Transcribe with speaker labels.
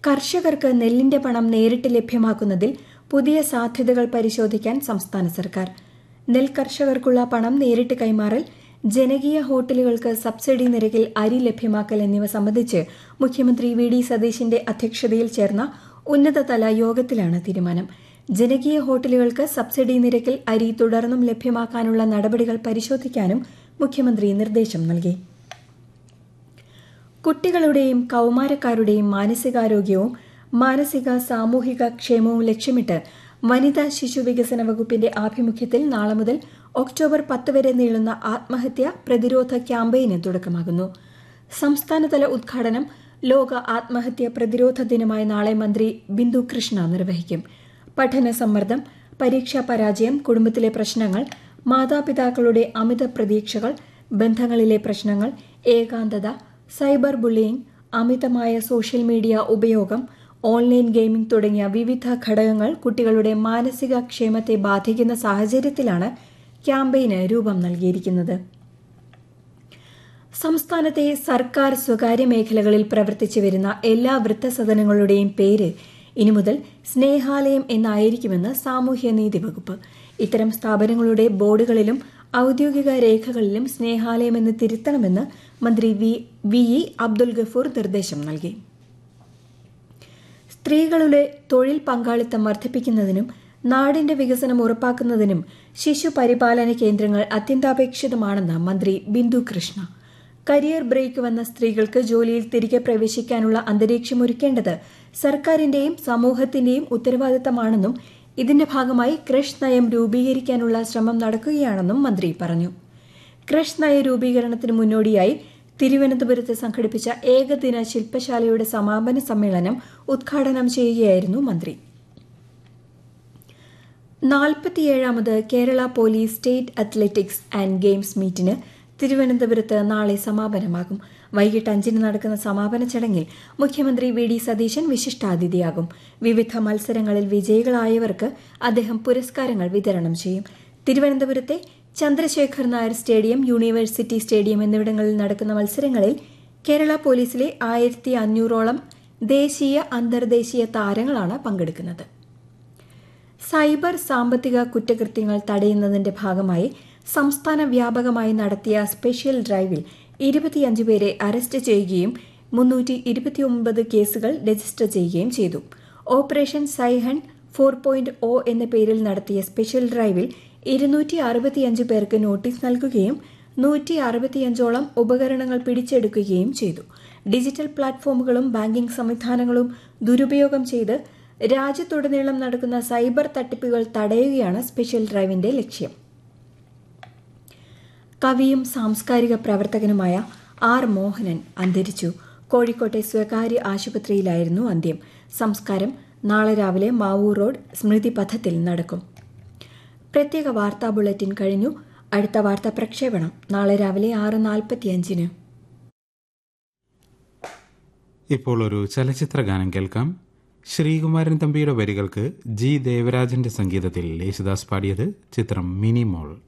Speaker 1: കർഷകർക്ക് നെല്ലിന്റെ പണം നേരിട്ട് ലഭ്യമാക്കുന്നതിൽ പുതിയ സാധ്യതകൾ പരിശോധിക്കാൻ സംസ്ഥാന സർക്കാർ നെൽ കർഷകർക്കുള്ള പണം നേരിട്ട് കൈമാറൽ ജനകീയ ഹോട്ടലുകൾക്ക് സബ്സിഡി നിരക്കിൽ അരി ലഭ്യമാക്കൽ എന്നിവ സംബന്ധിച്ച് മുഖ്യമന്ത്രി വി ഡി സതീശിന്റെ അധ്യക്ഷതയിൽ ചേർന്ന ഉന്നതതല യോഗത്തിലാണ് തീരുമാനം ജനകീയ ഹോട്ടലുകൾക്ക് സബ്സിഡി നിരക്കിൽ അരി തുടർന്നും ലഭ്യമാക്കാനുള്ള നടപടികൾ പരിശോധിക്കാനും മുഖ്യമന്ത്രി നിർദ്ദേശം നൽകി കുട്ടികളുടെയും കൌമാരക്കാരുടെയും മാനസികാരോഗ്യവും മാനസിക സാമൂഹിക ക്ഷേമവും ലക്ഷ്യമിട്ട് വനിതാ ശിശു വികസന വകുപ്പിന്റെ ആഭിമുഖ്യത്തിൽ നാളെ മുതൽ ഒക്ടോബർ പത്ത് വരെ നീളുന്ന ആത്മഹത്യ പ്രതിരോധ ക്യാമ്പയിന് തുടക്കമാകുന്നു സംസ്ഥാനതല ഉദ്ഘാടനം ലോക ആത്മഹത്യ പ്രതിരോധ ദിനമായ നാളെ മന്ത്രി ബിന്ദു കൃഷ്ണ നിർവഹിക്കും പഠന സമ്മർദ്ദം പരീക്ഷാ പരാജയം കുടുംബത്തിലെ പ്രശ്നങ്ങൾ മാതാപിതാക്കളുടെ അമിത പ്രതീക്ഷകൾ ബന്ധങ്ങളിലെ പ്രശ്നങ്ങൾ ഏകാന്തത സൈബർ ബുള്ളിയിങ് അമിതമായ സോഷ്യൽ മീഡിയ ഉപയോഗം ഓൺലൈൻ ഗെയിമിംഗ് തുടങ്ങിയ വിവിധ ഘടകങ്ങൾ കുട്ടികളുടെ മാനസിക ക്ഷേമത്തെ ബാധിക്കുന്ന സാഹചര്യത്തിലാണ് ക്യാമ്പയിന് രൂപം നൽകിയിരിക്കുന്നത് സംസ്ഥാനത്തെ സർക്കാർ സ്വകാര്യ മേഖലകളിൽ പ്രവർത്തിച്ചു വരുന്ന എല്ലാ വൃദ്ധസദനങ്ങളുടെയും പേര് ഇനി മുതൽ സ്നേഹാലയം എന്നായിരിക്കുമെന്ന് സാമൂഹ്യനീതി വകുപ്പ് ഇത്തരം സ്ഥാപനങ്ങളുടെ ബോർഡുകളിലും ഔദ്യോഗിക രേഖകളിലും സ്നേഹാലയം എന്ന് തിരുത്തണമെന്ന് മന്ത്രി V V E Abdul Gafoor നിർദ്ദേശം നൽകി സ്ത്രീകളുടെ തൊഴിൽ പങ്കാളിത്തം വർദ്ധിപ്പിക്കുന്നതിനും നാടിന്റെ വികസനം ഉറപ്പാക്കുന്നതിനും ശിശു പരിപാലന കേന്ദ്രങ്ങൾ അത്യന്താപേക്ഷിതമാണെന്ന് മന്ത്രി ബിന്ദു കൃഷ്ണ കരിയർ ബ്രേക്ക് വന്ന സ്ത്രീകൾക്ക് ജോലിയിൽ തിരികെ പ്രവേശിക്കാനുള്ള അന്തരീക്ഷം ഒരുക്കേണ്ടത് സർക്കാരിന്റെയും സമൂഹത്തിന്റെയും ഉത്തരവാദിത്തമാണെന്നും ഇതിന്റെ ഭാഗമായി ക്രഷ് നയം രൂപീകരിക്കാനുള്ള ശ്രമം നടക്കുകയാണെന്നും മന്ത്രി പറഞ്ഞു ക്രഷ് നയ രൂപീകരണത്തിന് മുന്നോടിയായി തിരുവനന്തപുരത്ത് സംഘടിപ്പിച്ച ഏകദിന ശില്പശാലയുടെ സമാപന സമ്മേളനം ഉദ്ഘാടനം ചെയ്യുകയായിരുന്നു മന്ത്രി നാൽപ്പത്തിയേഴാമത് Kerala police state athletics and games മീറ്റിന് തിരുവനന്തപുരത്ത് നാളെ സമാപനമാകും വൈകിട്ട് അഞ്ചിന് നടക്കുന്ന സമാപന ചടങ്ങിൽ മുഖ്യമന്ത്രി വി ഡി സതീശൻ വിശിഷ്ടാതിഥിയാകും വിവിധ മത്സരങ്ങളിൽ വിജയികളായവർക്ക് അദ്ദേഹം പുരസ്കാരങ്ങൾ വിതരണം ചെയ്യും തിരുവനന്തപുരത്തെ Chandrasekhar Nair stadium university stadium എന്നിവിടങ്ങളിൽ നടക്കുന്ന മത്സരങ്ങളിൽ കേരള പോലീസിലെ ആയിരത്തി അഞ്ഞൂറോളം ദേശീയ അന്തർദേശീയ താരങ്ങളാണ് പങ്കെടുക്കുന്നത് സൈബർ സാമ്പത്തിക കുറ്റകൃത്യങ്ങൾ തടയുന്നതിന്റെ ഭാഗമായി സംസ്ഥാന വ്യാപകമായി നടത്തിയ സ്പെഷ്യൽ ഡ്രൈവിൽ ഇരുപത്തിയഞ്ച് പേരെ അറസ്റ്റ് ചെയ്യുകയും മുന്നൂറ്റി ഇരുപത്തിയൊമ്പത് കേസുകൾ രജിസ്റ്റർ ചെയ്യുകയും ചെയ്തു operation cyhunt four point O എന്ന പേരിൽ നടത്തിയ സ്പെഷ്യൽ ഡ്രൈവിൽ ഇരുന്നൂറ്റി അറുപത്തിയഞ്ച് പേർക്ക് നോട്ടീസ് നൽകുകയും നൂറ്റി അറുപത്തിയഞ്ചോളം ഉപകരണങ്ങൾ പിടിച്ചെടുക്കുകയും ചെയ്തു ഡിജിറ്റൽ പ്ലാറ്റ്ഫോമുകളും ബാങ്കിംഗ് സംവിധാനങ്ങളും ദുരുപയോഗം ചെയ്ത് രാജ്യത്തുടനീളം നടക്കുന്ന സൈബർ തട്ടിപ്പുകൾ തടയുകയാണ് സ്പെഷ്യൽ ഡ്രൈവിന്റെ ലക്ഷ്യം കവിയും സാംസ്കാരിക പ്രവർത്തകനുമായ ആർ മോഹനൻ അന്തരിച്ചു കോഴിക്കോട്ടെ സ്വകാര്യ ആശുപത്രിയിലായിരുന്നു അന്ത്യം സംസ്കാരം നാളെ രാവിലെ മാവൂർ റോഡ് സ്മൃതി പഥത്തിൽ നടക്കും പ്രത്യേക വാർത്താ ബുള്ളറ്റിൻ കഴിഞ്ഞു അടുത്ത വാർത്താ പ്രക്ഷേപണം നാളെ രാവിലെ ആറ് നാൽപ്പത്തിയഞ്ചിന്
Speaker 2: ഇപ്പോൾ ഒരു ചലച്ചിത്ര ഗാനം കേൾക്കാം ശ്രീകുമാരൻ തമ്പിയുടെ വരികൾക്ക് ജി ദേവരാജന്റെ സംഗീതത്തിൽ യേശുദാസ് പാടിയത് ചിത്രം മിനിമോൾ